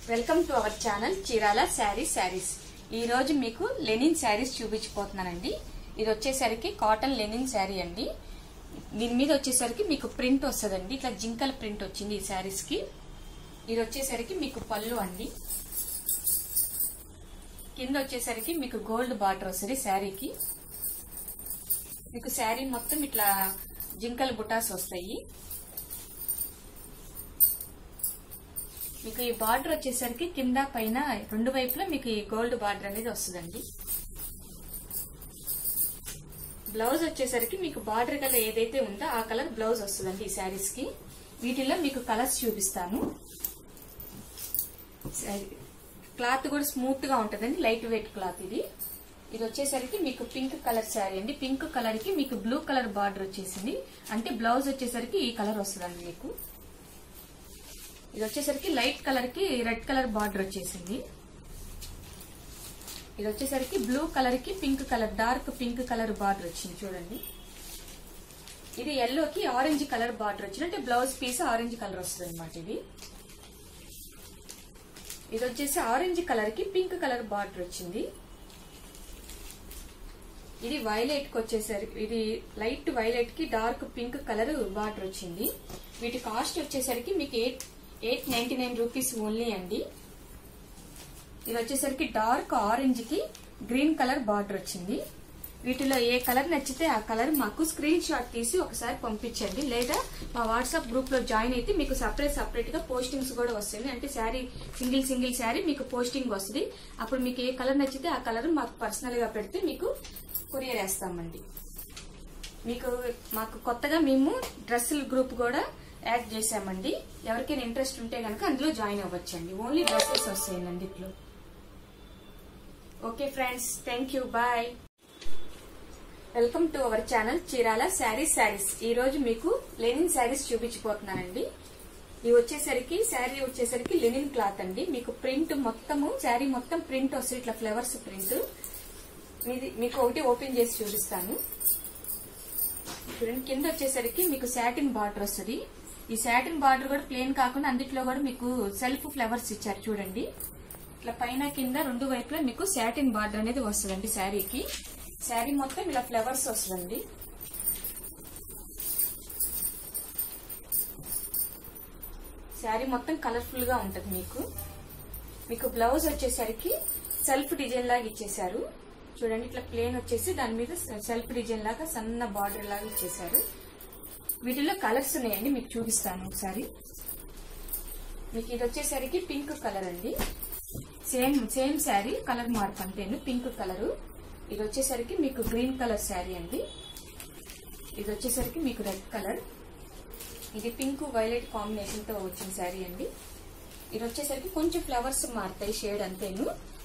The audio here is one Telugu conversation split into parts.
welcome to our channel Chirala saris saris ఈ రోజు మీకు లెనిన్ శారీస్ చూపించిపోతున్నానండి ఇది వచ్చేసరికి కాటన్ లెనిన్ శారీ అండి దీని మీద వచ్చేసరికి మీకు ప్రింట్ వస్తుందండి ఇట్లా జింకల ప్రింట్ వచ్చింది ఈ శారీస్ కి ఇది వచ్చేసరికి మీకు పళ్ళు అండి కింద వచ్చేసరికి మీకు గోల్డ్ బార్డర్ వస్తుంది శారీకి మీకు శారీ మొత్తం ఇట్లా జింకల బుటాస్ వస్తాయి మీకు ఈ బార్డర్ వచ్చేసరికి కింద పైన రెండు వైపులా మీకు ఈ గోల్డ్ బార్డర్ అనేది వస్తుందండి బ్లౌజ్ వచ్చేసరికి మీకు బార్డర్ కలర్ ఏదైతే ఉందో ఆ కలర్ బ్లౌజ్ వస్తుందండి ఈ శారీస్ కి వీటిల్లో మీకు కలర్స్ చూపిస్తాను క్లాత్ కూడా స్మూత్ గా ఉంటుందండి లైట్ వెయిట్ క్లాత్ ఇది ఇది వచ్చేసరికి మీకు పింక్ కలర్ శారీ అండి పింక్ కలర్ కి మీకు బ్లూ కలర్ బార్డర్ వచ్చేసింది అంటే బ్లౌజ్ వచ్చేసరికి ఈ కలర్ వస్తుందండి మీకు ఇది వచ్చేసరికి లైట్ కలర్ కి రెడ్ కలర్ బార్డర్ వచ్చేసింది ఇది వచ్చేసరికి బ్లూ కలర్ కి pink colour dark pink colour border వచ్చింది చూడండి ఇది ఎల్లో కి ఆరెంజ్ కలర్ బార్డర్ వచ్చింది అంటే బ్లౌజ్ పీస్ ఆరెంజ్ కలర్ వస్తుంది అనమాట ఇది ఇది వచ్చేసి ఆరెంజ్ కలర్ కి పింక్ కలర్ బార్డర్ వచ్చింది ఇది వైలెట్ కి వచ్చేసరికి ఇది లైట్ వైలెట్ కి డార్క్ పింక్ కలర్ బార్డర్ వచ్చింది వీటి కాస్ట్ వచ్చేసరికి మీకు eight eight ninety nine rupees only అండి ఇది వచ్చేసరికి డార్క్ ఆరెంజ్ కి గ్రీన్ కలర్ బార్డర్ వచ్చింది వీటిలో ఏ కలర్ నచ్చితే ఆ కలర్ మాకు స్క్రీన్ షాట్ తీసి ఒకసారి పంపించండి లేదా మా వాట్సాప్ గ్రూప్ లో జాయిన్ అయితే మీకు సపరేట్ సపరేట్ గా పోస్టింగ్స్ కూడా వస్తుంది అంటే శారీ సింగిల్ సింగిల్ శారీ మీకు పోస్టింగ్ వస్తుంది అప్పుడు మీకు ఏ కలర్ నచ్చితే ఆ కలర్ మాకు పర్సనల్ గా పెడితే మీకు కొరియర్ వేస్తామండి మీకు మాకు కొత్తగా మేము డ్రెస్సుల గ్రూప్ కూడా యాడ్ చేశామండి ఎవరికైనా ఇంట్రెస్ట్ ఉంటే కనుక అందులో జాయిన్ అవ్వచ్చండి ఓన్లీ డ్రెస్సెస్ వస్తాయండి ఇట్లో okay friends thank you bye welcome to our channel Chirala saris saris ఈ రోజు మీకు లెనిన్ శారీస్ చూపించిపోతున్నానండి ఇవి వచ్చేసరికి శారీ వచ్చేసరికి లెనిన్ క్లాత్ అండి మీకు ప్రింట్ మొత్తము శారీ మొత్తం ప్రింట్ వస్తుంది ఇట్లా ఫ్లవర్స్ ప్రింట్ మీది మీకు ఒకటి ఓపెన్ చేసి చూపిస్తాను చూడండి కింద వచ్చేసరికి మీకు శాటిన్ బార్డర్ వస్తుంది ఈ శాటిన్ బార్డర్ కూడా ప్లేన్ కాకుండా అందుట్లో కూడా మీకు సెల్ఫ్ ఫ్లవర్స్ ఇచ్చారు చూడండి ఇట్లా పైన కింద రెండు వైపులా మీకు శాటిన్ బార్డర్ అనేది వస్తుందండి శారీకి శారీ మొత్తం ఇలా ఫ్లవర్స్ వస్తుందండి శారీ మొత్తం కలర్ఫుల్ గా ఉంటది మీకు మీకు బ్లౌజ్ వచ్చేసరికి సెల్ఫ్ డిజైన్ లాగా ఇచ్చేసారు చూడండి ఇట్లా ప్లేన్ వచ్చేసి దాని మీద సెల్ఫ్ డిజైన్ లాగా సన్న బార్డర్ లాగా ఇచ్చేసారు వీటిలో కలర్స్ ఉన్నాయండి మీకు చూపిస్తాను ఒకసారి మీకు ఇది వచ్చేసరికి పింక్ కలర్ అండి same same sari colour mark అంటేను పింక్ కలరు ఇది వచ్చేసరికి మీకు గ్రీన్ కలర్ శారీ అండి ఇది వచ్చేసరికి మీకు రెడ్ కలర్ ఇది పింక్ వైలెట్ కాంబినేషన్ తో వచ్చిన శారీ అండి ఇది వచ్చేసరికి కొంచెం ఫ్లవర్స్ మారుతాయి షేడ్ అంతేను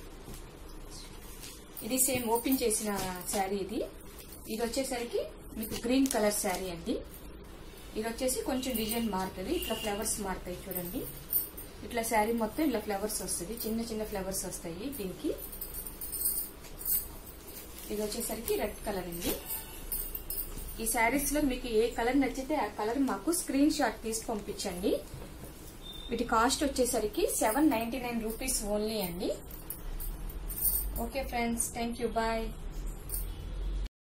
ఇది సేమ్ ఓపెన్ చేసిన శారీ ఇది ఇది వచ్చేసరికి మీకు గ్రీన్ కలర్ శారీ అండి ఇది వచ్చేసి కొంచెం డిజైన్ మారుతుంది ఇట్లా ఫ్లవర్స్ మారుతాయి చూడండి ఇట్లా శారీ మొత్తం ఇట్లా ఫ్లవర్స్ వస్తుంది చిన్న చిన్న ఫ్లవర్స్ వస్తాయి దీనికి ఇది వచ్చేసరికి రెడ్ కలర్ అండి ఈ శారీస్ లో మీకు ఏ కలర్ నచ్చితే ఆ కలర్ మాకు స్క్రీన్ షాట్ తీసి పంపించండి వీటి కాస్ట్ వచ్చేసరికి seven ninety nine rupees only అండి okay friends thank you bye